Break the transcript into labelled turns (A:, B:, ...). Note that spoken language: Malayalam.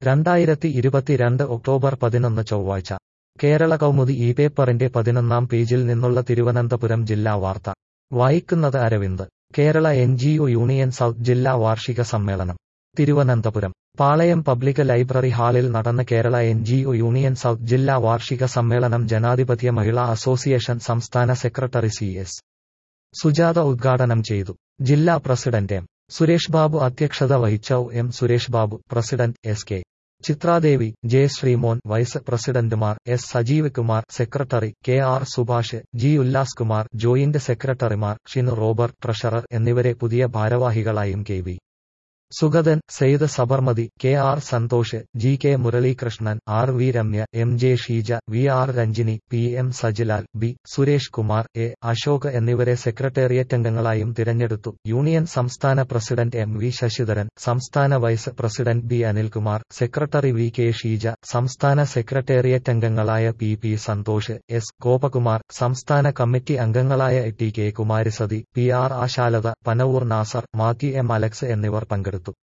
A: രണ്ടായിരത്തി ഇരുപത്തിരണ്ട് ഒക്ടോബർ പതിനൊന്ന് ചൊവ്വാഴ്ച കേരള കൗമുദി ഈ പേപ്പറിന്റെ പതിനൊന്നാം പേജിൽ നിന്നുള്ള തിരുവനന്തപുരം ജില്ലാ വാർത്ത വായിക്കുന്നത് Aravind Kerala N G O union south ജില്ലാ വാർഷിക സമ്മേളനം തിരുവനന്തപുരം പാളയം പബ്ലിക് ലൈബ്രറി ഹാളിൽ നടന്ന Kerala N G O union south ജില്ലാ വാർഷിക സമ്മേളനം ജനാധിപത്യ മഹിളാ അസോസിയേഷൻ സംസ്ഥാന സെക്രട്ടറി സി എസ് സുജാത ഉദ്ഘാടനം ചെയ്തു ജില്ലാ പ്രസിഡന്റ് എം സുരേഷ് ബാബു അധ്യക്ഷത വഹിച്ച M Suresh Babu president S K Chithradevi J Sreemon vice പ്രസിഡന്റുമാർ S Sajeev Kumar secretary K R Subhash G Ullas Kumar joint സെക്രട്ടറിമാർ ഷിനു റോബർട്ട് ട്രഷറർ എന്നിവരെ പുതിയ ഭാരവാഹികളായും K V Sugathan Sayed Sabarmathi K R Santhosh G K Muralikrishnan R V Ramya M J Sheeja V R Ranjini P M Sajilal B Suresh Kumar A Ashok എന്നിവരെ സെക്രട്ടേറിയറ്റ് അംഗങ്ങളായും തിരഞ്ഞെടുത്തു യൂണിയൻ സംസ്ഥാന പ്രസിഡന്റ് എം വി ശശിധരൻ സംസ്ഥാന vice president B Anilkumar secretary V K Sheeja സംസ്ഥാന സെക്രട്ടേറിയറ്റ് അംഗങ്ങളായ P P Santhosh S Gopakumar സംസ്ഥാന കമ്മിറ്റി അംഗങ്ങളായ T K Kumarasathi P R Ashalatha Panavoor Nasar Mathew M Alex എന്നിവർ പങ്കെടുത്തു